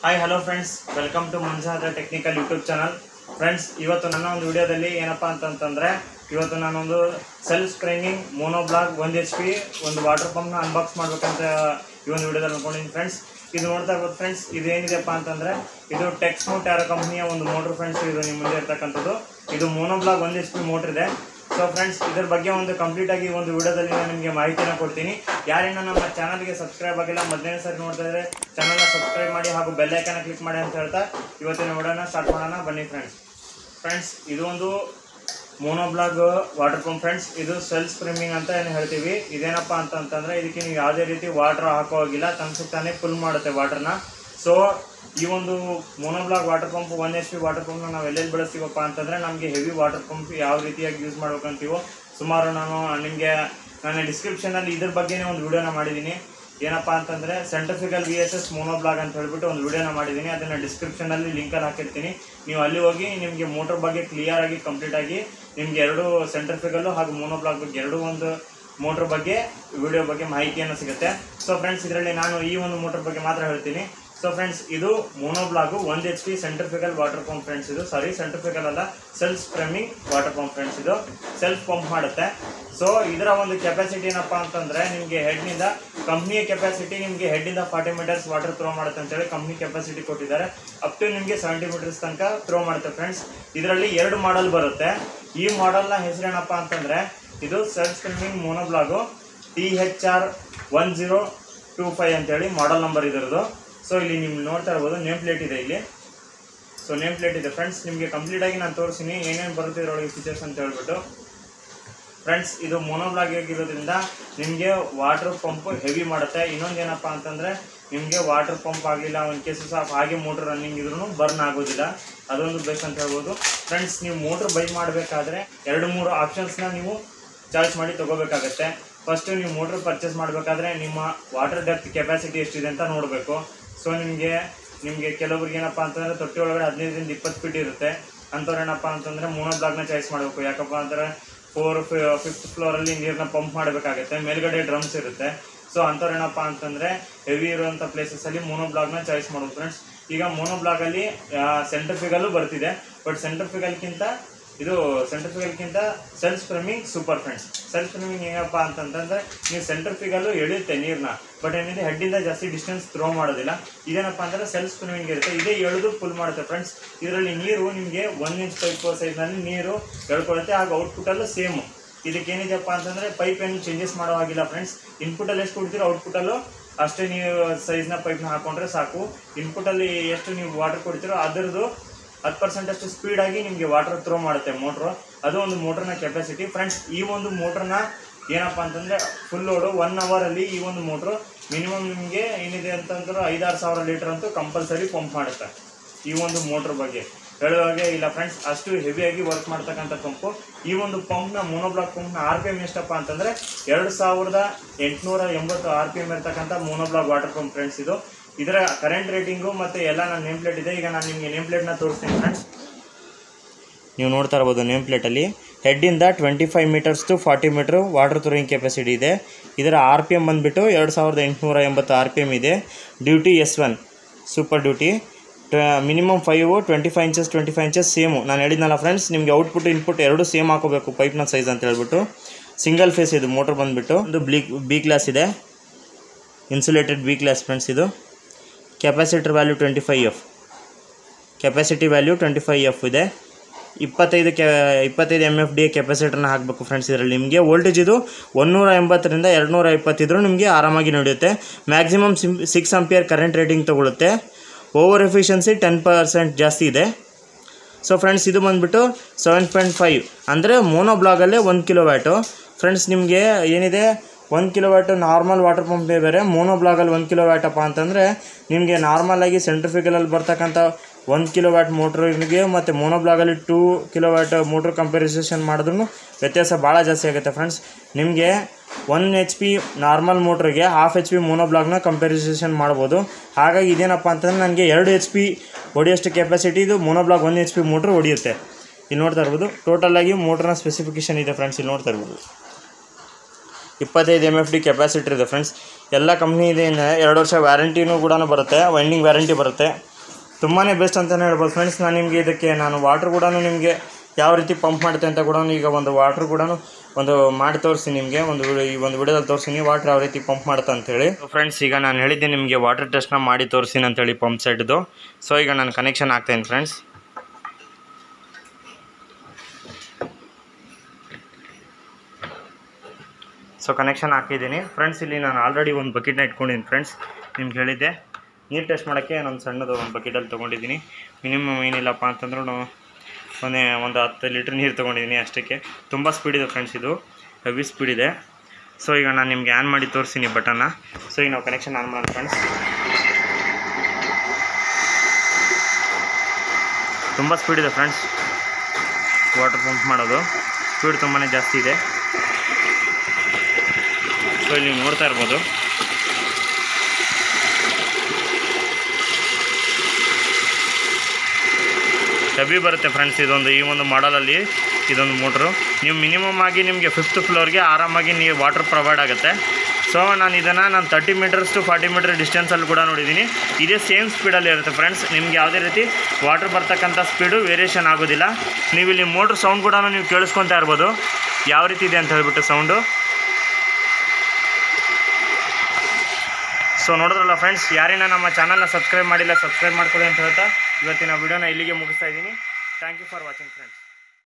hi hello friends welcome to ಮಂಜಾದ technical YouTube channel friends ಇವತ್ತು ನನ್ನ ಒಂದು ವಿಡಿಯೋದಲ್ಲಿ ಏನಪ್ಪ ಅಂತಂತಂದರೆ ಇವತ್ತು ನಾನೊಂದು ಸೆಲ್ಫ್ ಸ್ಪ್ರಿಂಗಿಂಗ್ ಮೋನೋಬ್ಲಾಗ್ ಒಂದು ಎಚ್ ಪಿ ಒಂದು ವಾಟರ್ ಪಂಪ್ನ ಅನ್ಬಾಕ್ಸ್ ಮಾಡ್ಬೇಕಂತ ಈ ಒಂದು ವಿಡಿಯೋದಲ್ಲಿ ಅನ್ಕೊಂಡಿದ್ದೀನಿ ಫ್ರೆಂಡ್ಸ್ ಇದು ನೋಡ್ತಾ ಇರ್ಬೋದು ಫ್ರೆಂಡ್ಸ್ ಇದೇನಿದೆಪ್ಪ ಅಂತಂದರೆ ಇದು ಟೆಕ್ಸ್ಮೋ ಟ್ಯಾರೋ ಕಂಪ್ನಿಯ ಒಂದು ಮೋಟ್ರ್ ಫ್ರೆಂಡ್ಸ್ ಇದು ನಿಮ್ಮ ಮುಂದೆ ಇರ್ತಕ್ಕಂಥದ್ದು ಇದು ಮೋನೋಬ್ಲಾಗ್ ಒಂದು ಎಚ್ ಪಿ ಮೋಟ್ರ್ ಇದೆ ಸೊ ಫ್ರೆಂಡ್ಸ್ ಇದ್ರ ಬಗ್ಗೆ ಒಂದು ಕಂಪ್ಲೀಟ್ ಆಗಿ ಒಂದು ವಿಡಿಯೋದಲ್ಲಿ ನಾನು ನಿಮಗೆ ಮಾಹಿತಿನ ಕೊಡ್ತೀನಿ ಯಾರಿನ ನಮ್ಮ ಚಾನಲ್ಗೆ ಸಬ್ಸ್ಕ್ರೈಬ್ ಆಗಿಲ್ಲ ಮೊದಲನೇ ಸರಿ ನೋಡ್ತಾ ಇದ್ರೆ ಚಾನಲ್ನ ಸಬ್ಸ್ಕ್ರೈಬ್ ಮಾಡಿ ಹಾಗೂ ಬೆಲ್ ಐಕನ್ನ ಕ್ಲಿಕ್ ಮಾಡಿ ಅಂತ ಹೇಳ್ತಾ ಇವತ್ತಿನ ವಿಡಿಯೋನ ಸ್ಟಾರ್ಟ್ ಮಾಡೋಣ ಬನ್ನಿ ಫ್ರೆಂಡ್ಸ್ ಫ್ರೆಂಡ್ಸ್ ಇದು ಒಂದು ಮೋನೋಬ್ಲಾಗ್ ವಾಟರ್ ಪಂಪ್ ಫ್ರೆಂಡ್ಸ್ ಇದು ಸೆಲ್ಫ್ ಸ್ಪ್ರಿಮಿಂಗ್ ಅಂತ ಏನು ಹೇಳ್ತೀವಿ ಇದೇನಪ್ಪ ಅಂತಂತಂದ್ರೆ ಇದಕ್ಕೆ ನೀವು ಯಾವುದೇ ರೀತಿ ವಾಟರ್ ಹಾಕೋ ಹೋಗಿಲ್ಲ ತನ್ನ ತಾನೇ ಫುಲ್ ಮಾಡುತ್ತೆ ವಾಟರ್ನ ಸೊ ಈ ಒಂದು monoblock water pump one H P water ಪಂಪ್ನ ನಾವು ಎಲ್ಲೆಲ್ಲಿ ಬಳಸ್ತೀವಪ್ಪ ಅಂತಂದರೆ ನಮಗೆ ಹೆವಿ ವಾಟರ್ ಪಂಪ್ ಯಾವ ರೀತಿಯಾಗಿ ಯೂಸ್ ಮಾಡ್ಬೇಕಂತೀವೋ ಸುಮಾರು ನಾನು ನಿಮಗೆ ನಾನು ಡಿಸ್ಕ್ರಿಪ್ಷನಲ್ಲಿ ಇದ್ರ ಬಗ್ಗೆನೇ ಒಂದು ವಿಡಿಯೋನ ಮಾಡಿದ್ದೀನಿ ಏನಪ್ಪ ಅಂತಂದರೆ centrifugal V S S monoblock ಅಂತ ಹೇಳ್ಬಿಟ್ಟು ಒಂದು ವಿಡಿಯೋನ ಮಾಡಿದ್ದೀನಿ ಅದನ್ನು ಡಿಸ್ಕ್ರಿಪ್ಷನಲ್ಲಿ ಲಿಂಕಲ್ಲಿ ಹಾಕಿರ್ತೀನಿ ನೀವು ಅಲ್ಲಿ ಹೋಗಿ ನಿಮಗೆ ಮೋಟರ್ ಬಗ್ಗೆ ಕ್ಲಿಯರ್ ಆಗಿ ಕಂಪ್ಲೀಟ್ ಆಗಿ ನಿಮ್ಗೆ ಎರಡು ಸೆಂಟ್ರಿಫಿಕಲ್ಲು ಹಾಗೂ ಮೋನೋಬ್ಲಾಗ್ ಬಗ್ಗೆ ಎರಡು ಒಂದು ಮೋಟ್ರ್ ಬಗ್ಗೆ ವಿಡಿಯೋ ಬಗ್ಗೆ ಮಾಹಿತಿಯನ್ನು ಸಿಗುತ್ತೆ ಸೊ ಫ್ರೆಂಡ್ಸ್ ಇದರಲ್ಲಿ ನಾನು ಈ ಒಂದು ಮೋಟರ್ ಬಗ್ಗೆ ಮಾತ್ರ ಹೇಳ್ತೀನಿ ಸೊ ಫ್ರೆಂಡ್ಸ್ ಇದು ಮೋನೋಬ್ಲಾಗು ಒಂದು H P centrifugal water pump friends ಇದು ಸಾರಿ ಸೆಂಟ್ರಿಫಿಕಲ್ ಅಲ್ಲ self priming water pump friends ಇದು ಸೆಲ್ಫ್ ಪಂಪ್ ಮಾಡುತ್ತೆ ಸೊ ಇದರ ಒಂದು ಕೆಪಾಸಿಟಿ ಏನಪ್ಪ ಅಂತಂದ್ರೆ ನಿಮಗೆ ಹೆಡ್ನಿಂದ ಕಂಪ್ನಿಯ ಕೆಪಾಸಿಟಿ ನಿಮಗೆ ಹೆಡ್ನಿಂದ ಫಾರ್ಟಿ ಮೀಟರ್ಸ್ ವಾಟರ್ ಥ್ರೋ ಮಾಡುತ್ತೆ ಅಂತೇಳಿ ಕಂಪ್ನಿ ಕೆಪಾಸಿಟಿ ಕೊಟ್ಟಿದ್ದಾರೆ ಅಪ್ ಟು ನಿಮಗೆ ಸೆವೆಂಟಿ ಮೀಟರ್ಸ್ ತನಕ ಥ್ರೋ ಮಾಡುತ್ತೆ ಫ್ರೆಂಡ್ಸ್ ಇದರಲ್ಲಿ ಎರಡು ಮಾಡೆಲ್ ಬರುತ್ತೆ ಈ ಮಾಡೆಲ್ನ ಹೆಸರೇನಪ್ಪ ಅಂತಂದ್ರೆ ಇದು self priming monoblock T H R one zero two five ಅಂತೇಳಿ ಮಾಡೆಲ್ ನಂಬರ್ ಇದರದು ಸೊ ಇಲ್ಲಿ ನೀವು ನೋಡ್ತಾ ಇರ್ಬೋದು ನೇಮ್ ಪ್ಲೇಟ್ ಇದೆ ಇಲ್ಲಿ ಸೊ ನೇಮ್ ಪ್ಲೇಟ್ ಇದೆ ಫ್ರೆಂಡ್ಸ್ ನಿಮಗೆ ಕಂಪ್ಲೀಟ್ ಆಗಿ ನಾನು ತೋರಿಸ್ತೀನಿ ಏನೇನು ಬರುತ್ತೆ ಇದರೊಳಗೆ ಫೀಚರ್ಸ್ ಅಂತ ಹೇಳ್ಬಿಟ್ಟು ಫ್ರೆಂಡ್ಸ್ ಇದು ಮೊನೋಬ್ಲಾಗ್ ಆಗಿರೋದ್ರಿಂದ ನಿಮಗೆ ವಾಟರ್ ಪಂಪ್ ಹೆವಿ ಮಾಡುತ್ತೆ ಇನ್ನೊಂದು ಏನಪ್ಪ ಅಂತಂದರೆ ನಿಮಗೆ ವಾಟರ್ ಪಂಪ್ ಆಗಲಿಲ್ಲ ಒಂದು ಕೇಸಸ್ ಆಫ್ ಹಾಗೆ ಮೋಟ್ರ್ ರನ್ನಿಂಗ್ ಇದ್ರೂ ಬರ್ನ್ ಆಗೋದಿಲ್ಲ ಅದೊಂದು ಬೆಸ್ಟ್ ಅಂತ ಹೇಳ್ಬೋದು ಫ್ರೆಂಡ್ಸ್ ನೀವು ಮೋಟ್ರ್ ಬೈ ಮಾಡಬೇಕಾದ್ರೆ ಎರಡು ಮೂರು ಆಪ್ಷನ್ಸ್ನ ನೀವು ಚಾಯ್ಸ್ ಮಾಡಿ ತೊಗೋಬೇಕಾಗತ್ತೆ ಫಸ್ಟು ನೀವು ಮೋಟ್ರ್ ಪರ್ಚೇಸ್ ಮಾಡಬೇಕಾದ್ರೆ ನಿಮ್ಮ ವಾಟರ್ ಡೆಪ್ತ್ ಕೆಪಾಸಿಟಿ ಎಷ್ಟಿದೆ ಅಂತ ನೋಡಬೇಕು ಸೊ ನಿಮಗೆ ನಿಮಗೆ ಕೆಲವೊಬ್ರಿಗೆ ಏನಪ್ಪ ಅಂತಂದರೆ ತೊಟ್ಟಿ ಒಳಗಡೆ ಹದಿನೈದರಿಂದ ಇಪ್ಪತ್ತು ಫೀಟ್ ಇರುತ್ತೆ ಅಂಥವ್ರು ಏನಪ್ಪ ಅಂತಂದರೆ ಬ್ಲಾಗ್ನ ಚಾಯ್ಸ್ ಮಾಡಬೇಕು ಯಾಕಪ್ಪ ಅಂದರೆ ಫೋರ್ ಫಿಫ್ತ್ ಫ್ಲೋರಲ್ಲಿ ನೀರನ್ನ ಪಂಪ್ ಮಾಡಬೇಕಾಗುತ್ತೆ ಮೇಲ್ಗಡೆ ಡ್ರಮ್ಸ್ ಇರುತ್ತೆ ಸೊ ಅಂಥವ್ರು ಏನಪ್ಪ ಅಂತಂದರೆ ಹೆವಿ ಇರುವಂಥ ಪ್ಲೇಸಸಲ್ಲಿ ಬ್ಲಾಗ್ನ ಚಾಯ್ಸ್ ಮಾಡೋದು ಫ್ರೆಂಡ್ಸ್ ಈಗ ಬ್ಲಾಗಲ್ಲಿ ಸೆಂಟ್ರಿಫಿಗಲ್ಲೂ ಬರ್ತಿದೆ ಬಟ್ ಸೆಂಟ್ರಿಫಿಗಲ್ಗಿಂತ ಇದು ಸೆಂಟ್ರಿಫಿಗಲ್ಗಿಂತ self priming super friends self priming ಹೆಂಗಪ್ಪ ಅಂತಂತಂದ್ರೆ ನೀವು ಸೆಂಟ್ರಿಫಿಗಲ್ಲು ಎಳೆಯುತ್ತೆ ನೀರನ್ನ ಬಟ್ ಏನಿದೆ ಹೆಡ್ಡಿಂದ ಜಾಸ್ತಿ ಡಿಸ್ಟೆನ್ಸ್ ಥ್ರೋ ಮಾಡೋದಿಲ್ಲ ಇದೇನಪ್ಪ ಅಂದರೆ ಸೆಲ್ಫ್ ಸ್ಪ್ರಮಿಂಗ್ ಇರುತ್ತೆ ಇದೇ ಎಳೆದು ಫುಲ್ ಮಾಡುತ್ತೆ ಫ್ರೆಂಡ್ಸ್ ಇದರಲ್ಲಿ ನೀರು ನಿಮಗೆ ಒನ್ ಇಂಚ್ ಪೈಪ್ ಸೈಜ್ನಲ್ಲಿ ನೀರು ಎಳ್ಕೊಳ್ಳುತ್ತೆ ಹಾಗೂ ಔಟ್ಪುಟಲ್ಲೂ ಸೇಮ್ ಇದಕ್ಕೇನಿದೆಯಪ್ಪ ಅಂತಂದರೆ ಪೈಪ್ ಏನು ಚೇಂಜಸ್ ಮಾಡೋ ಹಾಗಿಲ್ಲ ಫ್ರೆಂಡ್ಸ್ ಇನ್ಪುಟಲ್ಲಿ ಎಷ್ಟು ಕೊಡ್ತೀರೋ ಔಟ್ಪುಟಲ್ಲೂ ಅಷ್ಟೇ ನೀವು ಸೈಜ್ನ ಪೈಪ್ನ ಹಾಕೊಂಡ್ರೆ ಸಾಕು ಇನ್ಪುಟಲ್ಲಿ ಎಷ್ಟು ನೀವು ವಾಟರ್ ಕೊಡ್ತೀರೋ ಅದರದ್ದು ಹತ್ತು ಪರ್ಸೆಂಟ್ ಅಷ್ಟು ಸ್ಪೀಡಾಗಿ ನಿಮಗೆ ವಾಟರ್ ಥ್ರೋ ಮಾಡುತ್ತೆ ಮೋಟ್ರು ಅದು ಒಂದು ಮೋಟ್ರನ ಕೆಪಾಸಿಟಿ ಫ್ರೆಂಡ್ಸ್ ಈ ಒಂದು ಮೋಟ್ರನ್ನ ಏನಪ್ಪ ಅಂತಂದರೆ ಫುಲ್ ಲೋಡು ಒನ್ ಅವರಲ್ಲಿ ಈ ಒಂದು ಮೋಟ್ರು ಮಿನಿಮಮ್ ನಿಮಗೆ ಏನಿದೆ ಅಂತಂದ್ರೆ ಐದಾರು ಸಾವಿರ ಲೀಟರ್ ಅಂತೂ ಕಂಪಲ್ಸರಿ ಪಂಪ್ ಮಾಡುತ್ತೆ ಈ ಒಂದು ಮೋಟ್ರ್ ಬಗ್ಗೆ ಹೇಳುವಾಗೆ ಇಲ್ಲ ಫ್ರೆಂಡ್ಸ್ ಅಷ್ಟು ಹೆವಿಯಾಗಿ ವರ್ಕ್ ಮಾಡ್ತಕ್ಕಂಥ ಪಂಪು ಈ ಒಂದು ಪಂಪ್ನ ಮೋನೋಬ್ಲಾಕ್ ಪಂಪ್ನ ಆರ್ ಪಿ ಎಮ್ ಎಷ್ಟಪ್ಪ ಅಂತಂದರೆ ಎರಡು ಸಾವಿರದ ಎಂಟುನೂರ ಎಂಬತ್ತು ಆರ್ ಪಿ ಎಮ್ ಇರ್ತಕ್ಕಂಥ ಮೋನೋಬ್ಲಾಕ್ ವಾಟರ್ ಪಂಪ್ ಫ್ರೆಂಡ್ಸ್ ಇದು ಇದರ ಕರೆಂಟ್ ರೇಟಿಂಗು ಮತ್ತು ಎಲ್ಲ ನನ್ನ ನೇಮ್ ಪ್ಲೇಟ್ ಇದೆ ಈಗ ನಾನು ನಿಮಗೆ ನೇಮ್ ಪ್ಲೇಟ್ನ ತೋರಿಸ್ತೀನಿ ಫ್ರೆಂಡ್ಸ್ ನೀವು ನೋಡ್ತಾ ಇರ್ಬೋದು ನೇಮ್ ಪ್ಲೇಟಲ್ಲಿ ಹೆಡ್ಡಿಂದ twenty five metres to forty metre water throwing capacity ಇದೆ ಇದರ ಆರ್ ಪಿ ಎಮ್ ಬಂದುಬಿಟ್ಟು ಎರಡು ಸಾವಿರದ ಎಂಟುನೂರ ಎಂಬತ್ತು ಆರ್ ಪಿ ಎಮ್ ಇದೆ duty S one super duty minimum five twenty five inches twenty five inches same ನಾನು ಹೇಳಿದ್ನಲ್ಲ ಫ್ರೆಂಡ್ಸ್ ನಿಮಗೆ ಔಟ್ಪುಟ್ ಇನ್ಪುಟ್ ಎರಡು ಸೇಮ್ ಹಾಕೋಬೇಕು ಪೈಪ್ನ ಸೈಜ್ ಅಂತ ಹೇಳ್ಬಿಟ್ಟು ಸಿಂಗಲ್ ಫೇಸ್ ಇದು ಮೋಟ್ರ್ ಬಂದುಬಿಟ್ಟು ಒಂದು ಬ್ಲೀ ಬಿ ಕ್ಲಾಸ್ ಇದೆ ಇನ್ಸುಲೇಟೆಡ್ ಬಿ ಕ್ಲಾಸ್ ಫ್ರೆಂಡ್ಸ್ ಇದು capacitor value twenty five F capacity value twenty five F ಇದೆ ಇಪ್ಪತ್ತೈದು ಕೆ ಇಪ್ಪತ್ತೈದು ಎಮ್ ಎಫ್ ಡಿ ಕೆಪಾಸಿಟರ್ನ ಹಾಕಬೇಕು ಫ್ರೆಂಡ್ಸ್ ಇದರಲ್ಲಿ ನಿಮಗೆ ವೋಲ್ಟೇಜ್ ಇದು ಒನ್ನೂರ ಎಂಬತ್ತರಿಂದ ಎರಡುನೂರ ಇಪ್ಪತ್ತಿದ್ರು ನಿಮಗೆ ಆರಾಮಾಗಿ ನಡೆಯುತ್ತೆ ಮ್ಯಾಕ್ಸಿಮಮ್ ಸಿಮ್ ಸಿಕ್ಸ್ ಅಂಪಿಯರ್ ಕರೆಂಟ್ ರೇಟಿಂಗ್ ತೊಗೊಳುತ್ತೆ ಓವರ್ ಎಫಿಷಿಯನ್ಸಿ ಟೆನ್ ಪರ್ಸೆಂಟ್ ಜಾಸ್ತಿ ಇದೆ ಸೊ ಫ್ರೆಂಡ್ಸ್ ಇದು ಬಂದುಬಿಟ್ಟು ಸೆವೆನ್ ಪಾಯಿಂಟ್ ಫೈವ್ ಅಂದರೆ ಮೋನೋ ಬ್ಲಾಗಲ್ಲೇ ಒಂದು ಕಿಲೋ ವ್ಯಾಟು ಫ್ರೆಂಡ್ಸ್ ನಿಮಗೆ ಏನಿದೆ ಒಂದು kilowatt normal water pump ಬೇರೆ ಮೋನೋ ಬ್ಲಾಗಲ್ಲಿ ಒಂದು ಕಿಲೋ ವ್ಯಾಟಪ್ಪ ಅಂತಂದರೆ ನಿಮಗೆ ನಾರ್ಮಲಾಗಿ ಸೆಂಟ್ರಿಫಿಕಲಲ್ಲಿ ಬರ್ತಕ್ಕಂಥ ಒಂದು ಕಿಲೋ ವ್ಯಾಟ್ ಮೋಟ್ರಿಗೆ ಮತ್ತು ಮೋನೋ ಬ್ಲಾಗಲ್ಲಿ two kilowatt motor comparison ಮಾಡಿದ್ರೂ ವ್ಯತ್ಯಾಸ ಭಾಳ ಜಾಸ್ತಿ ಆಗುತ್ತೆ ಫ್ರೆಂಡ್ಸ್ ನಿಮಗೆ ಒನ್ ಎಚ್ ಪಿ ನಾರ್ಮಲ್ ಮೋಟ್ರಿಗೆ ಹಾಫ್ ಎಚ್ ಪಿ ಮೋನೋ ಬ್ಲಾಗ್ನ ಕಂಪ್ಯಾರಿಸೇಷನ್ ಮಾಡ್ಬೋದು ಹಾಗಾಗಿ ಇದೇನಪ್ಪ ಅಂತಂದರೆ ನನಗೆ ಎರಡು ಎಚ್ ಪಿ ಹೊಡಿಯೋಷ್ಟು ಕೆಪಾಸಿಟಿ ಇದು mono block one H P motor ಹೊಡಿಯುತ್ತೆ ಇಲ್ಲಿ ನೋಡ್ತಾ ಇರ್ಬೋದು ಟೋಟಲಾಗಿ ಮೋಟ್ರ್ನ ಸ್ಪೆಸಿಫಿಕೇಷನ್ ಇದೆ ಫ್ರೆಂಡ್ಸ್ ಇಲ್ಲಿ ನೋಡ್ತಾ ಇರ್ಬೋದು ಇಪ್ಪತ್ತೈದು ಎಮ್ ಎಫ್ ಡಿ ಕೆಪಾಸಿಟಿ ಇದೆ ಫ್ರೆಂಡ್ಸ್ ಎಲ್ಲ ಕಂಪ್ನಿ ಇದೆ ಎರಡು ವರ್ಷ ವ್ಯಾರಂಟಿನೂ ಕೂಡ ಬರುತ್ತೆ ವೈಂಡಿಂಗ್ ವ್ಯಾರಂಟಿ ಬರುತ್ತೆ ತುಂಬಾ ಬೆಸ್ಟ್ ಅಂತಲೇ ಹೇಳ್ಬೋದು ಫ್ರೆಂಡ್ಸ್ ನಾನು ನಿಮಗೆ ಇದಕ್ಕೆ ನಾನು ವಾಟ್ರ್ ಕೂಡ ನಿಮಗೆ ಯಾವ ರೀತಿ ಪಂಪ್ ಮಾಡುತ್ತೆ ಅಂತ ಕೂಡ ಈಗ ಒಂದು ವಾಟ್ರ್ ಕೂಡ ಒಂದು ಮಾಡಿ ತೋರಿಸಿ ನಿಮಗೆ ಒಂದು ವಿಡಿಯೋ- ಈ ಒಂದು ವಿಡಿಯೋದಲ್ಲಿ ತೋರಿಸ್ತೀನಿ ವಾಟ್ರ್ ಯಾವ ರೀತಿ ಪಂಪ್ ಮಾಡುತ್ತೆ ಅಂತೇಳಿ ಫ್ರೆಂಡ್ಸ್ ಈಗ ನಾನು ಹೇಳಿದ್ದೆ ನಿಮಗೆ ವಾಟರ್ ಟೆಸ್ಟ್ನ ಮಾಡಿ ತೋರಿಸ್ತೀನಿ ಅಂತೇಳಿ ಪಂಪ್ ಸೆಟ್ದು ಸೊ ಈಗ ನಾನು ಕನೆಕ್ಷನ್ ಆಗ್ತೇನೆ ಫ್ರೆಂಡ್ಸ್ ಸೊ ಕನೆಕ್ಷನ್ ಹಾಕಿದ್ದೀನಿ ಫ್ರೆಂಡ್ಸ್ ಇಲ್ಲಿ ನಾನು ಆಲ್ರೆಡಿ ಒಂದು ಬಕೆಟ್ನ ಇಟ್ಕೊಂಡಿದ್ದೀನಿ ಫ್ರೆಂಡ್ಸ್ ನಿಮ್ಗೆ ಹೇಳಿದ್ದೆ ನೀರು ಟೆಸ್ಟ್ ಮಾಡೋಕ್ಕೆ ನಾನು ಸಣ್ಣದು ಒಂದು ಬಕೆಟಲ್ಲಿ ತೊಗೊಂಡಿದ್ದೀನಿ ಮಿನಿಮಮ್ ಏನಿಲ್ಲಪ್ಪ ಅಂತಂದ್ರೂ ಒಂದೇ ಒಂದು ಹತ್ತು ಲೀಟ್ರ್ ನೀರು ತೊಗೊಂಡಿದ್ದೀನಿ ಅಷ್ಟಕ್ಕೆ ತುಂಬ ಸ್ಪೀಡ್ ಇದೆ ಫ್ರೆಂಡ್ಸ್ ಇದು ಹೆವಿ ಸ್ಪೀಡ್ ಇದೆ ಸೊ ಈಗ ನಾನು ನಿಮಗೆ ಆನ್ ಮಾಡಿ ತೋರಿಸ್ತೀನಿ ಬಟನ್ನ ಸೊ ಈಗ ನಾವು ಕನೆಕ್ಷನ್ ಆನ್ ಮಾಡೋಣ ಫ್ರೆಂಡ್ಸ್ ತುಂಬ ಸ್ಪೀಡ್ ಇದೆ ಫ್ರೆಂಡ್ಸ್ ವಾಟರ್ ಪಂಪ್ ಮಾಡೋದು ಸ್ಪೀಡ್ ತುಂಬಾ ಜಾಸ್ತಿ ಇದೆ ಸೊ ಇಲ್ಲಿ ನೀವು ನೋಡ್ತಾ ಇರ್ಬೋದು ಹೆವಿ ಬರುತ್ತೆ ಫ್ರೆಂಡ್ಸ್ ಇದೊಂದು ಈ ಒಂದು ಮಾಡಲಲ್ಲಿ ಇದೊಂದು ಮೋಟ್ರು ನೀವು ಮಿನಿಮಮ್ ಆಗಿ ನಿಮಗೆ ಫಿಫ್ತ್ ಫ್ಲೋರ್ಗೆ ಆರಾಮಾಗಿ ನೀವು ವಾಟರ್ ಪ್ರೊವೈಡ್ ಆಗುತ್ತೆ ಸೊ ನಾನು ಇದನ್ನು ನಾನು thirty meters to forty meter ಡಿಸ್ಟೆನ್ಸಲ್ಲಿ ಕೂಡ ನೋಡಿದ್ದೀನಿ ಇದೇ ಸೇಮ್ ಸ್ಪೀಡಲ್ಲಿ ಇರುತ್ತೆ ಫ್ರೆಂಡ್ಸ್ ನಿಮ್ಗೆ ಯಾವುದೇ ರೀತಿ ವಾಟರ್ ಬರ್ತಕ್ಕಂಥ ಸ್ಪೀಡು ವೇರಿಯೇಷನ್ ಆಗೋದಿಲ್ಲ ನೀವು ಇಲ್ಲಿ ಮೋಟ್ರ್ ಸೌಂಡ್ ಕೂಡ ನೀವು ಕೇಳಿಸ್ಕೊತಾ ಇರ್ಬೋದು ಯಾವ ರೀತಿ ಇದೆ ಅಂತ ಹೇಳ್ಬಿಟ್ಟು ಸೌಂಡು ಸೊ ನೋಡಿದ್ರಲ್ಲ ಫ್ರೆಂಡ್ಸ್ ಯಾರೇನ ನಮ್ಮ ಚಾನಲ್ನ ಸಬ್ಸ್ಕ್ರೈಬ್ ಮಾಡಿಲ್ಲ ಸಬ್ಸ್ಕ್ರೈಬ್ ಮಾಡ್ಕೊಳ್ಳಿ ಅಂತ ಹೇಳ್ತಾ ಇವತ್ತಿನ ವಿಡಿಯೋನ ಇಲ್ಲಿಗೆ ಮುಗಿಸ್ತಾ ಇದ್ದೀನಿ thank you for watching friends